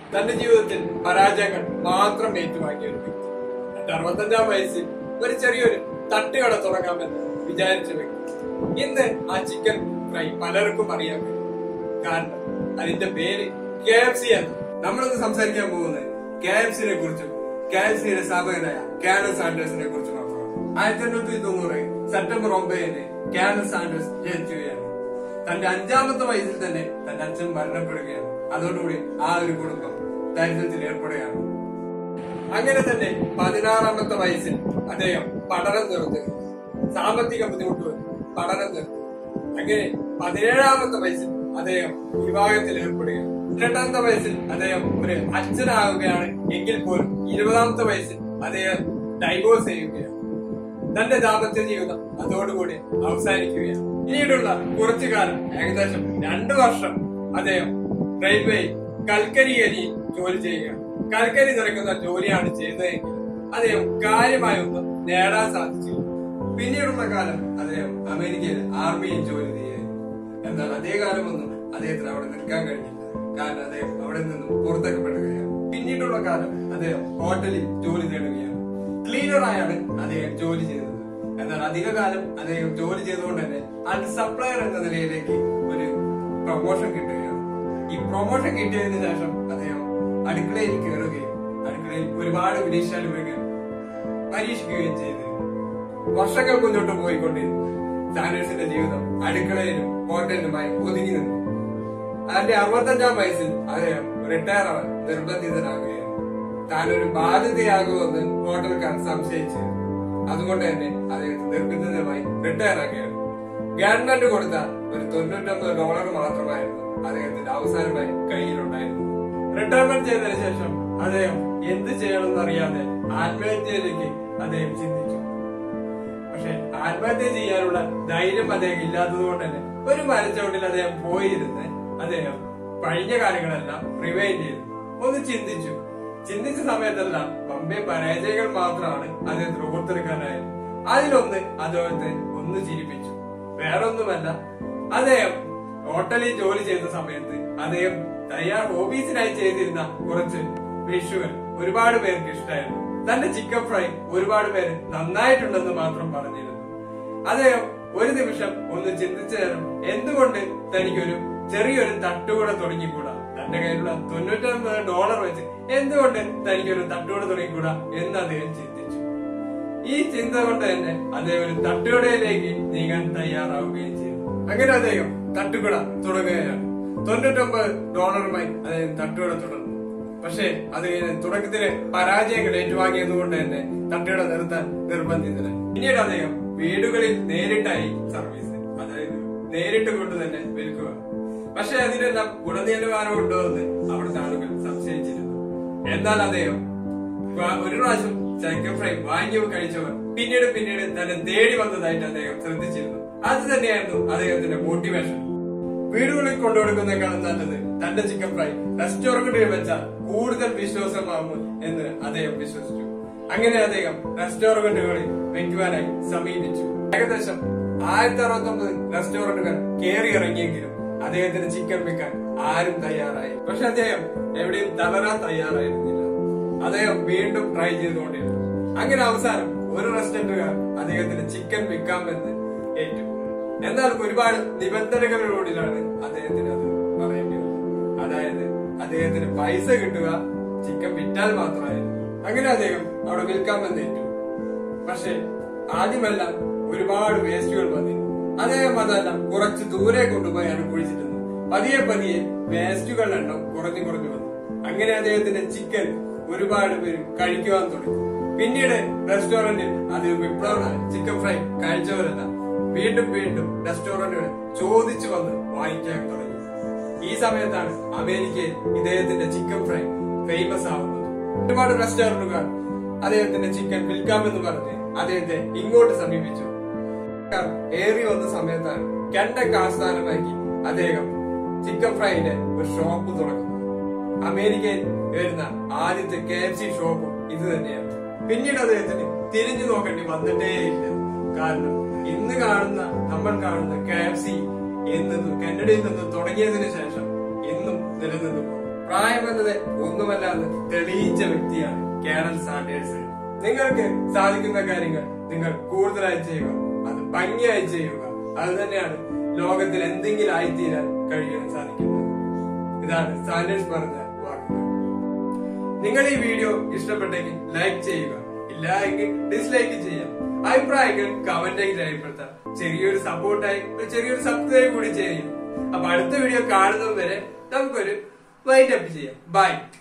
തന്റെ ജീവിതത്തിൽ പരാജയങ്ങൾ മാത്രം ഏറ്റുവാങ്ങിയ ഒരു വ്യക്തി തന്റെ അറുപത്തഞ്ചാം വയസ്സിൽ ഒരു ചെറിയൊരു തട്ടുകട തുടങ്ങാമെന്ന് വിചാരിച്ച വ്യക്തി ഇന്ന് ആ ചിക്കൻ ഫ്രൈ പലർക്കും അറിയാൻ കഴിയും കാരണം അതിന്റെ പേര് കെ എഫ് സി ആണ് നമ്മളിന്ന് സംസാരിക്കാൻ പോകുന്നത് കെ എഫ് സിനെ കുറിച്ചും കെ എഫ് സിയുടെ സ്ഥാപകനായ കാനൽ സാൻഡേഴ്സിനെ കുറിച്ചും മാത്രമാണ് ആയിരത്തി എണ്ണൂറ്റി തൊണ്ണൂറ് സെപ്റ്റംബർ ഒമ്പതിന് കാനൽ സാൻഡേഴ്സ് ജനിക്കുകയാണ് തന്റെ അഞ്ചാമത്തെ വയസ്സിൽ തന്നെ തന്റെ അച്ഛൻ മരണപ്പെടുകയാണ് അതോടുകൂടി ആ ഒരു കുടുംബം ദാരിദ്ര്യത്തിൽ ഏർപ്പെടുകയാണ് അങ്ങനെ തന്നെ പതിനാറാമത്തെ വയസ്സിൽ അദ്ദേഹം പഠനം നിർത്തുക സാമ്പത്തിക ബുദ്ധിമുട്ട് വന്നു പഠനം നിർത്തി അങ്ങനെ പതിനേഴാമത്തെ വയസ്സിൽ അദ്ദേഹം വിവാഹത്തിൽ ഏർപ്പെടുകയാണ് രണ്ടാമത്തെ വയസ്സിൽ അദ്ദേഹം ഒരു അച്ഛനാവുകയാണ് എങ്കിൽ പോലും ഇരുപതാമത്തെ വയസ്സിൽ അദ്ദേഹം ഡൈവോഴ്സ് ചെയ്യുകയാണ് തന്റെ ദാമ്പത്യ ജീവിതം അതോടുകൂടി അവസാനിക്കുകയാണ് പിന്നീടുള്ള കുറച്ചു കാലം ഏകദേശം രണ്ടു വർഷം അദ്ദേഹം റെയിൽവേ കൽക്കരിയിൽ ജോലി ചെയ്യുകയാണ് കൽക്കരി നിറയ്ക്കുന്ന ജോലിയാണ് ചെയ്തതെങ്കിൽ അദ്ദേഹം കാര്യമായൊന്നും നേടാൻ സാധിച്ചില്ല പിന്നീടുള്ള കാലം അദ്ദേഹം അമേരിക്കയിൽ ആർമിയിൽ ജോലി ചെയ്യുകയായിരുന്നു എന്നാൽ അതേ കാലമൊന്നും അദ്ദേഹത്തിന് അവിടെ നിൽക്കാൻ കഴിഞ്ഞില്ല കാരണം അദ്ദേഹം അവിടെ നിന്നും പുറത്താക്കപ്പെടുകയാണ് പിന്നീടുള്ള കാലം അദ്ദേഹം ഹോട്ടലിൽ ജോലി നേടുകയാണ് ക്ലീനറായാണ് അദ്ദേഹം ജോലി ചെയ്തത് എന്നാൽ അധികകാലം അദ്ദേഹം ജോലി ചെയ്തുകൊണ്ട് തന്നെ അത് സപ്ലയർ എന്ന നിലയിലേക്ക് ഒരു പ്രൊമോഷൻ കിട്ടുകയാണ് ഈ പ്രൊമോഷൻ കിട്ടിയതിനു ശേഷം അദ്ദേഹം അടുക്കളയിൽ കയറുകയും അടുക്കളയിൽ ഒരുപാട് വിദേശാലുകൾ പരീക്ഷിക്കുകയും ചെയ്തു വർഷങ്ങൾ മുന്നോട്ട് പോയിക്കൊണ്ടിരുന്നു സാൻഡേഴ്സിന്റെ ജീവിതം അടുക്കളയിലും ഹോട്ടലിലുമായി ഒതുങ്ങി നിന്നു അതിന്റെ അറുപത്തഞ്ചാം വയസ്സിൽ അദ്ദേഹം റിട്ടയർ ആവാൻ നിർബന്ധിതനാകുകയാണ് താനൊരു ബാധ്യതയാകുമെന്ന് ഹോട്ടൽക്കാർ സംശയിച്ചു അതുകൊണ്ട് തന്നെ അദ്ദേഹം നിർബന്ധിതമായി റിട്ടയർ ആക്കുകയാണ് ഗവൺമെന്റ് കൊടുത്ത ഒരു തൊണ്ണൂറ്റൊമ്പത് ഡോളർ മാത്രമായിരുന്നു അദ്ദേഹത്തിന്റെ അവസാനമായി കയ്യിലുണ്ടായിരുന്നു റിട്ടയർമെന്റ് ചെയ്തതിനു ശേഷം അദ്ദേഹം എന്ത് ചെയ്യണമെന്ന് അറിയാതെ ആത്മഹത്യയിലേക്ക് അദ്ദേഹം ചിന്തിച്ചു പക്ഷെ ആത്മഹത്യ ചെയ്യാനുള്ള ധൈര്യം അദ്ദേഹം ഇല്ലാത്തത് കൊണ്ട് തന്നെ ഒരു മരച്ചോട്ടിൽ അദ്ദേഹം പോയിരുന്ന് അദ്ദേഹം കഴിഞ്ഞ കാര്യങ്ങളെല്ലാം റിവൈൻഡ് ചെയ്തു ഒന്ന് ചിന്തിച്ചു ചിന്തിച്ച സമയത്തെല്ലാം പമ്പെ പരാജയങ്ങൾ മാത്രമാണ് അദ്ദേഹത്തിന് ഓർത്തെടുക്കാനായത് അതിലൊന്ന് അദ്ദേഹത്തെ ഒന്ന് ചിരിപ്പിച്ചു വേറൊന്നുമല്ല അദ്ദേഹം ഹോട്ടലിൽ ജോലി ചെയ്ത സമയത്ത് അദ്ദേഹം തയ്യാർ ഓഫീസിനായി ചെയ്തിരുന്ന കുറച്ച് ഡിഷുകൾ ഒരുപാട് പേർക്ക് ഇഷ്ടമായിരുന്നു തന്റെ ചിക്കൻ ഫ്രൈ ഒരുപാട് പേര് നന്നായിട്ടുണ്ടെന്ന് മാത്രം പറഞ്ഞിരുന്നു അദ്ദേഹം ഒരു നിമിഷം ഒന്ന് ചിന്തിച്ചു നേരം എന്തുകൊണ്ട് തനിക്കൊരു ചെറിയൊരു തട്ടുകൂടെ തുടങ്ങിക്കൂടാ തന്റെ കയ്യിലുള്ള തൊണ്ണൂറ്റൊമ്പത് ഡോളർ വെച്ച് എന്തുകൊണ്ട് തനിക്കൊരു തട്ടുകൂടെ തുടങ്ങിക്കൂടാ എന്ന് അദ്ദേഹം ചിന്തിച്ചു ഈ ചിന്ത കൊണ്ട് തന്നെ അദ്ദേഹം ഒരു തട്ടുകടയിലേക്ക് നീങ്ങാൻ തയ്യാറാവുകയും ചെയ്തു അങ്ങനെ അദ്ദേഹം തട്ടുകട തുടങ്ങുകയാണ് തൊണ്ണൂറ്റൊമ്പത് ഡോളറുമായി അദ്ദേഹം തട്ടുകട തുടർന്നു പക്ഷേ അത് തുടക്കത്തില് പരാജയങ്ങൾ ഏറ്റുവാങ്ങിയത് കൊണ്ട് തന്നെ തട്ടുകട നിർത്താൻ നിർബന്ധിതനായി പിന്നീട് അദ്ദേഹം വീടുകളിൽ നേരിട്ടായി സർവീസ് അതായത് നേരിട്ട് കൊണ്ട് തന്നെ വിൽക്കുക പക്ഷെ അതിനെല്ലാം ഗുണനിലവാരം ഉണ്ടോ എന്ന് അവിടുത്തെ ആളുകൾ സംശയിച്ചിരുന്നു എന്നാൽ അദ്ദേഹം വ- ഒരു പ്രാവശ്യം ചിക്കൻ ഫ്രൈ വാങ്ങി കഴിച്ചവർ പിന്നീട് പിന്നീട് തന്നെ തേടി വന്നതായിട്ട് അദ്ദേഹം ശ്രദ്ധിച്ചിരുന്നു അത് തന്നെയായിരുന്നു അദ്ദേഹത്തിന്റെ മോട്ടിവേഷൻ വീടുകളിൽ കൊണ്ടുകൊടുക്കുന്നേക്കാളും നല്ലത് തന്റെ ചിക്കൻ ഫ്രൈ റെസ്റ്റോറന്റിൽ വെച്ചാൽ കൂടുതൽ വിശ്വാസമാകും എന്ന് അദ്ദേഹം വിശ്വസിച്ചു അങ്ങനെ അദ്ദേഹം റെസ്റ്റോറന്റുകളിൽ വെക്കുവാനായി സമീപിച്ചു ഏകദേശം ആയിരത്തി അറുപത്തി ഒമ്പത് റെസ്റ്റോറന്റുകൾ കയറി ഇറങ്ങിയെങ്കിലും അദ്ദേഹത്തിന് ചിക്കൻ വെക്കാൻ ആരും തയ്യാറായി പക്ഷെ അദ്ദേഹം എവിടെയും തളരാൻ തയ്യാറായിരുന്നില്ല അദ്ദേഹം വീണ്ടും ട്രൈ ചെയ്തുകൊണ്ടിരുന്നു അങ്ങനെ അവസാനം ഒരു റെസ്റ്റോറന്റുകാർ അദ്ദേഹത്തിന് ചിക്കൻ വിൽക്കാമെന്ന് ഏറ്റു എന്നാൽ ഒരുപാട് നിബന്ധനകളിലൂടെയാണ് അദ്ദേഹത്തിന് അത് പറയേണ്ടി വന്നത് അതായത് അദ്ദേഹത്തിന് പൈസ കിട്ടുക ചിക്കൻ വിറ്റാൽ മാത്രമായിരുന്നു അങ്ങനെ അദ്ദേഹം അവിടെ വിൽക്കാമെന്ന് ഏറ്റു പക്ഷെ ആദ്യമെല്ലാം ഒരുപാട് വേസ്റ്റുകൾ വന്നിരുന്നു അദ്ദേഹം അതെല്ലാം കുറച്ച് ദൂരെ കൊണ്ടുപോയാണ് കുഴിച്ചിരുന്നത് പതിയെ പതിയെ വേസ്റ്റുകളുടെ എണ്ണം കുറഞ്ഞു കുറഞ്ഞു വന്നു അങ്ങനെ അദ്ദേഹത്തിന്റെ ചിക്കൻ ഒരുപാട് പേര് കഴിക്കുവാൻ തുടങ്ങി പിന്നീട് റെസ്റ്റോറന്റിൽ അത് വിപ്ലവമാണ് ചിക്കൻ ഫ്രൈ കഴിച്ചവരെല്ലാം വീണ്ടും വീണ്ടും റെസ്റ്റോറന്റുകൾ ചോദിച്ചു വന്ന് വാങ്ങിക്കാൻ തുടങ്ങി ഈ സമയത്താണ് അമേരിക്കയിൽ ഇദ്ദേഹത്തിന്റെ ചിക്കൻ ഫ്രൈ ഫേമസ് ആവുന്നത് ഒരുപാട് റെസ്റ്റോറന്റുകാർ അദ്ദേഹത്തിന്റെ ചിക്കൻ വിൽക്കാമെന്ന് പറഞ്ഞ് അദ്ദേഹത്തെ ഇങ്ങോട്ട് സമീപിച്ചു ആൾക്കാർ ഏറി വന്ന സമയത്താണ് കണ്ടക്ക് ആസ്ഥാനമാക്കി അദ്ദേഹം ചിക്കൻ ഫ്രൈയുടെ ഒരു ഷോപ്പ് തുടങ്ങുന്നത് അമേരിക്കയിൽ വരുന്ന ആദ്യത്തെ കെ എഫ് സി ഷോപ്പും ഇത് തന്നെയാണ് പിന്നീട് അദ്ദേഹത്തിന് തിരിഞ്ഞു നോക്കേണ്ടി വന്നിട്ടേയില്ല കാരണം ഇന്ന് കാണുന്ന നമ്മൾ കാണുന്ന കെ എഫ് സി എന്നത് കന്നഡയിൽ നിന്ന് തുടങ്ങിയതിനു ശേഷം ഇന്നും നിലനിന്നു പോകും പ്രായമെന്നത് ഒന്നുമല്ലാതെ തെളിയിച്ച വ്യക്തിയാണ് കേണൽ സാൻഡേഴ്സ് നിങ്ങൾക്ക് സാധിക്കുന്ന കാര്യങ്ങൾ നിങ്ങൾ കൂടുതലായി ചെയ്യുക അത് ഭംഗിയായി ചെയ്യുക അത് തന്നെയാണ് ലോകത്തിൽ എന്തെങ്കിലും ആയിത്തീരാൻ കഴിയാൻ സാധിക്കുന്നത് ഇതാണ് സാൻഡേഴ്സ് പറഞ്ഞ വാക്കുകൾ നിങ്ങൾ ഈ വീഡിയോ ഇഷ്ടപ്പെട്ടെങ്കിൽ ലൈക്ക് ചെയ്യുക ഇല്ല എങ്കിൽ ഡിസ്ലൈക്ക് ചെയ്യാം അഭിപ്രായങ്ങൾ കമന്റ് ആയി രേഖപ്പെടുത്താം ചെറിയൊരു സപ്പോർട്ടായി ഒരു ചെറിയൊരു സബ്സ്ക്രൈബ് കൂടി ചെയ്യും അപ്പൊ അടുത്ത വീഡിയോ കാണുന്നത് വരെ നമുക്കൊരു വൈൻഡ് അപ്പ് ചെയ്യാം ബൈ